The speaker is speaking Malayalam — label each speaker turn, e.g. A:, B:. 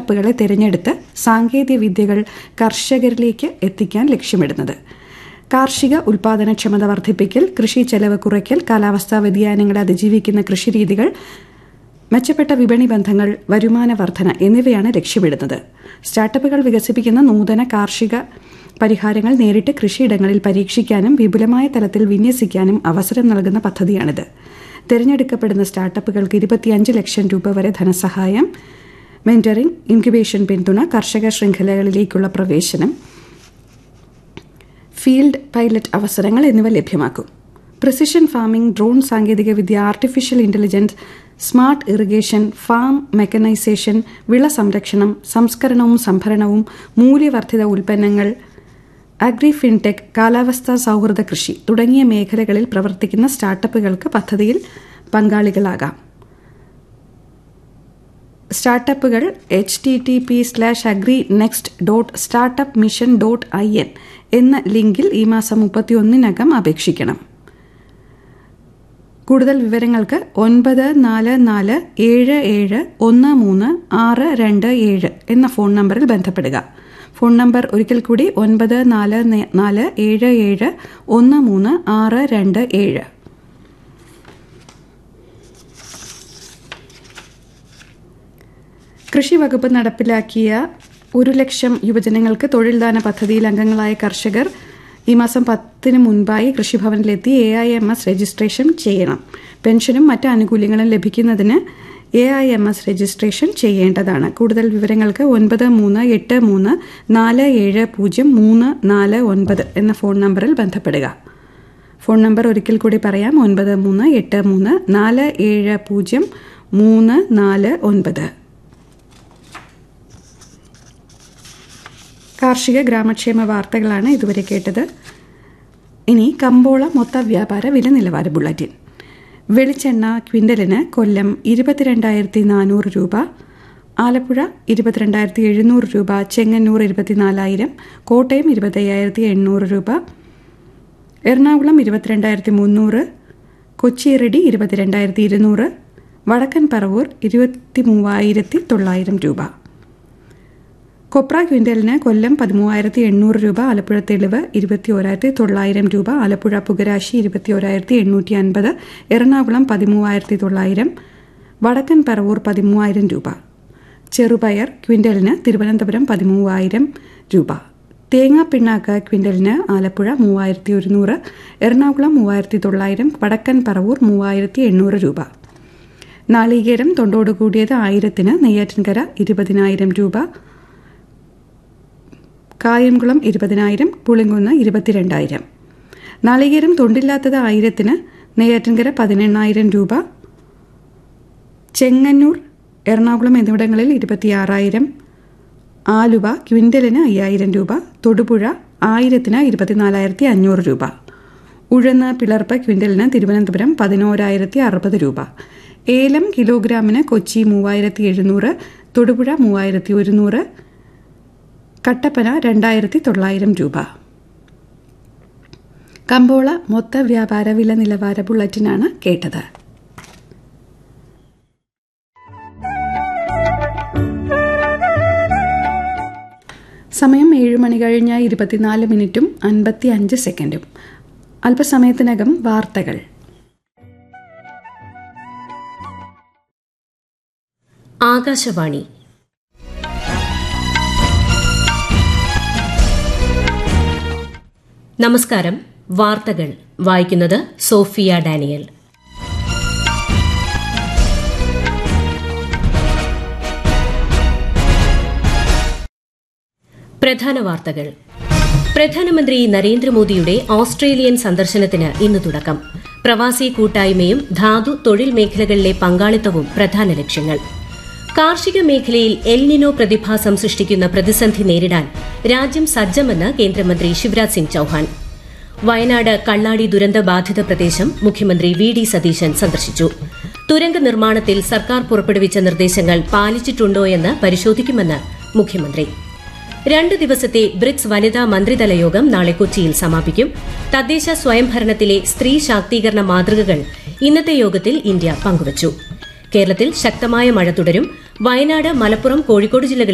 A: സ്റ്റാർട്ടപ്പുകളെ തിരഞ്ഞെടുത്ത് സാങ്കേതിക വിദ്യകൾ കർഷകരിലേക്ക് എത്തിക്കാൻ ലക്ഷ്യമിടുന്നത് കാർഷിക ഉൽപാദനക്ഷമത വർദ്ധിപ്പിക്കൽ കൃഷി ചെലവ് കുറയ്ക്കൽ കാലാവസ്ഥാ വ്യതിയാനങ്ങളെ അതിജീവിക്കുന്ന കൃഷിരീതികൾ മെച്ചപ്പെട്ട വിപണി ബന്ധങ്ങൾ വരുമാന വർധന എന്നിവയാണ് ലക്ഷ്യമിടുന്നത് സ്റ്റാർട്ടപ്പുകൾ വികസിപ്പിക്കുന്ന നൂതന കാർഷിക പരിഹാരങ്ങൾ നേരിട്ട് കൃഷിയിടങ്ങളിൽ പരീക്ഷിക്കാനും വിപുലമായ തലത്തിൽ വിന്യസിക്കാനും അവസരം നൽകുന്ന പദ്ധതിയാണിത് തിരഞ്ഞെടുക്കപ്പെടുന്ന സ്റ്റാർട്ടപ്പുകൾക്ക് ഇരുപത്തിയഞ്ച് ലക്ഷം രൂപ വരെ ധനസഹായം മെന്ററിംഗ് ഇൻക്യുബേഷൻ പിന്തുണ കർഷക ശൃംഖലകളിലേക്കുള്ള പ്രവേശനം ഫീൽഡ് പൈലറ്റ് അവസരങ്ങൾ എന്നിവ ലഭ്യമാക്കും പ്രിസിഷൻ ഫാമിംഗ് ഡ്രോൺ സാങ്കേതികവിദ്യ artificial intelligence smart irrigation farm mechanisation വിള സംരക്ഷണം സംസ്കരണവും സംഭരണവും മൂല്യവർദ്ധിത ഉൽപ്പന്നങ്ങൾ അഗ്രി ഫിൻടെക് കാലാവസ്ഥാ സൗഹൃദ കൃഷി തുടങ്ങിയ മേഖലകളിൽ പ്രവർത്തിക്കുന്ന സ്റ്റാർട്ടപ്പുകൾക്ക് പദ്ധതിയിൽ പങ്കാളികളാകാം startups H T T P slash agri next dot startup mission dot I N എന്ന ലിങ്കിൽ ഈ മാസം മുപ്പത്തിയൊന്നിനകം അപേക്ഷിക്കണം കൂടുതൽ വിവരങ്ങൾക്ക് ഒൻപത് നാല് നാല് ഏഴ് ഏഴ് ഒന്ന് മൂന്ന് ആറ് രണ്ട് ഏഴ് എന്ന ഫോൺ നമ്പറിൽ ബന്ധപ്പെടുക ഫോൺ നമ്പർ ഒരിക്കൽ കൂടി ഒൻപത് നാല് നാല് ഏഴ് ഏഴ് ഒന്ന് മൂന്ന് ആറ് രണ്ട് ഏഴ് കൃഷി വകുപ്പ് നടപ്പിലാക്കിയ ഒരു ലക്ഷം യുവജനങ്ങൾക്ക് തൊഴിൽദാന പദ്ധതിയിൽ അംഗങ്ങളായ കർഷകർ ഈ മാസം പത്തിന് മുൻപായി കൃഷിഭവനിലെത്തി A I M S registration ചെയ്യണം പെൻഷനും മറ്റ് ആനുകൂല്യങ്ങളും ലഭിക്കുന്നതിന് A I M S registration ചെയ്യേണ്ടതാണ് കൂടുതൽ വിവരങ്ങൾക്ക് ഒൻപത് മൂന്ന് എട്ട് മൂന്ന് നാല് ഏഴ് പൂജ്യം മൂന്ന് നാല് ഒൻപത് എന്ന ഫോൺ നമ്പറിൽ ബന്ധപ്പെടുക ഫോൺ നമ്പർ ഒരിക്കൽ കൂടി പറയാം ഒൻപത് മൂന്ന് എട്ട് മൂന്ന് നാല് ഏഴ് പൂജ്യം മൂന്ന് നാല് ഒൻപത് കാർഷിക ഗ്രാമക്ഷേമ വാർത്തകളാണ് ഇതുവരെ കേട്ടത് ഇനി കമ്പോള മൊത്ത വ്യാപാര വില നിലവാര ബുള്ളറ്റിൻ വെളിച്ചെണ്ണ ക്വിൻ്റലിന് കൊല്ലം ഇരുപത്തിരണ്ടായിരത്തി നാനൂറ് രൂപ ആലപ്പുഴ ഇരുപത്തിരണ്ടായിരത്തി എഴുന്നൂറ് രൂപ ചെങ്ങന്നൂർ ഇരുപത്തിനാലായിരം കോട്ടയം ഇരുപത്തയ്യായിരത്തി എണ്ണൂറ് രൂപ എറണാകുളം ഇരുപത്തിരണ്ടായിരത്തി മുന്നൂറ് കൊച്ചിയിറടി ഇരുപത്തിരണ്ടായിരത്തി ഇരുന്നൂറ് വടക്കൻ പറവൂർ ഇരുപത്തി മൂവായിരത്തി തൊള്ളായിരം രൂപ കൊപ്ര ക്വിൻ്റലിന് കൊല്ലം പതിമൂവായിരത്തി എണ്ണൂറ് രൂപ ആലപ്പുഴ തെളിവ് ഇരുപത്തി ഓരായിരത്തി തൊള്ളായിരം രൂപ ആലപ്പുഴ പുകരാശി ഇരുപത്തി ഓരായിരത്തി എണ്ണൂറ്റി അൻപത് എറണാകുളം പതിമൂവായിരത്തി തൊള്ളായിരം വടക്കൻ പറവൂർ പതിമൂവായിരം രൂപ ചെറുപയർ ക്വിൻ്റലിന് തിരുവനന്തപുരം പതിമൂവായിരം രൂപ തേങ്ങാ പിണ്ണാക്ക് ക്വിൻ്റലിന് ആലപ്പുഴ മൂവായിരത്തി ഒരുന്നൂറ് എറണാകുളം മൂവായിരത്തി തൊള്ളായിരം വടക്കൻ പറവൂർ മൂവായിരത്തി എണ്ണൂറ് രൂപ നാളികേരം തൊണ്ടോട് കൂടിയത് ആയിരത്തിന് നെയ്യാറ്റിൻകര ഇരുപതിനായിരം രൂപ കായംകുളം ഇരുപതിനായിരം പുളിങ്കുന്ന് ഇരുപത്തിരണ്ടായിരം നാളികേരം തൊണ്ടില്ലാത്തത് ആയിരത്തിന് നെയ്യാറ്റിൻകര പതിനെണ്ണായിരം രൂപ ചെങ്ങന്നൂർ എറണാകുളം എന്നിവിടങ്ങളിൽ ഇരുപത്തിയാറായിരം ആലുവ ക്വിൻ്റലിന് അയ്യായിരം രൂപ തൊടുപുഴ ആയിരത്തിന് ഇരുപത്തിനാലായിരത്തി അഞ്ഞൂറ് രൂപ ഉഴന്ന് പിളർപ്പ് ക്വിൻ്റലിന് തിരുവനന്തപുരം പതിനോരായിരത്തി അറുപത് രൂപ ഏലം കിലോഗ്രാമിന് കൊച്ചി മൂവായിരത്തി എഴുന്നൂറ് തൊടുപുഴ മൂവായിരത്തി ഒരുന്നൂറ് കട്ടപ്പന രണ്ടായിരത്തി തൊള്ളായിരം രൂപ കമ്പോള മൊത്ത വ്യാപാര വില നിലവാര ബുള്ളറ്റിനാണ് കേട്ടത് സമയം ഏഴ് മണി കഴിഞ്ഞ ഇരുപത്തിനാല് മിനിറ്റും അൻപത്തി അഞ്ച് സെക്കൻഡും അല്പസമയത്തിനകം വാർത്തകൾ
B: ആകാശവാണി നമസ്കാരം വാർത്തകൾ വായിക്കുന്നത് സോഫിയ ഡാനിയൽ പ്രധാന വാർത്തകൾ പ്രധാനമന്ത്രി നരേന്ദ്രമോദിയുടെ ഓസ്ട്രേലിയൻ സന്ദർശനത്തിന് ഇന്ന് തുടക്കം പ്രവാസി കൂട്ടായ്മയും ധാതു തൊഴിൽ മേഖലകളിലെ പങ്കാളിത്തവും പ്രധാന ലക്ഷ്യങ്ങൾ കാർഷിക മേഖലയിൽ എൽനിനോ പ്രതിഭാസം സൃഷ്ടിക്കുന്ന പ്രതിസന്ധി നേരിടാൻ രാജ്യം സജ്ജമെന്ന് കേന്ദ്രമന്ത്രി ശിവരാജ് സിംഗ് ചൌഹാൻ വയനാട് കള്ളാടി ദുരന്ത ബാധിത പ്രദേശം മുഖ്യമന്ത്രി വി ഡി സതീശൻ സന്ദർശിച്ചു തുരങ്ക നിർമ്മാണത്തിൽ സർക്കാർ പുറപ്പെടുവിച്ച നിർദ്ദേശങ്ങൾ പാലിച്ചിട്ടുണ്ടോയെന്ന് പരിശോധിക്കുമെന്ന് മുഖ്യമന്ത്രി രണ്ട് ദിവസത്തെ ബ്രിക്സ് വനിതാ മന്ത്രിതല യോഗം നാളെ കൊച്ചിയിൽ സമാപിക്കും തദ്ദേശ സ്വയംഭരണത്തിലെ സ്ത്രീ ശാക്തീകരണ മാതൃകകൾ ഇന്നത്തെ യോഗത്തിൽ ഇന്ത്യ പങ്കുവച്ചു കേരളത്തിൽ ശക്തമായ മഴ തുടരും വയനാട് മലപ്പുറം കോഴിക്കോട് ജില്ലകളിൽ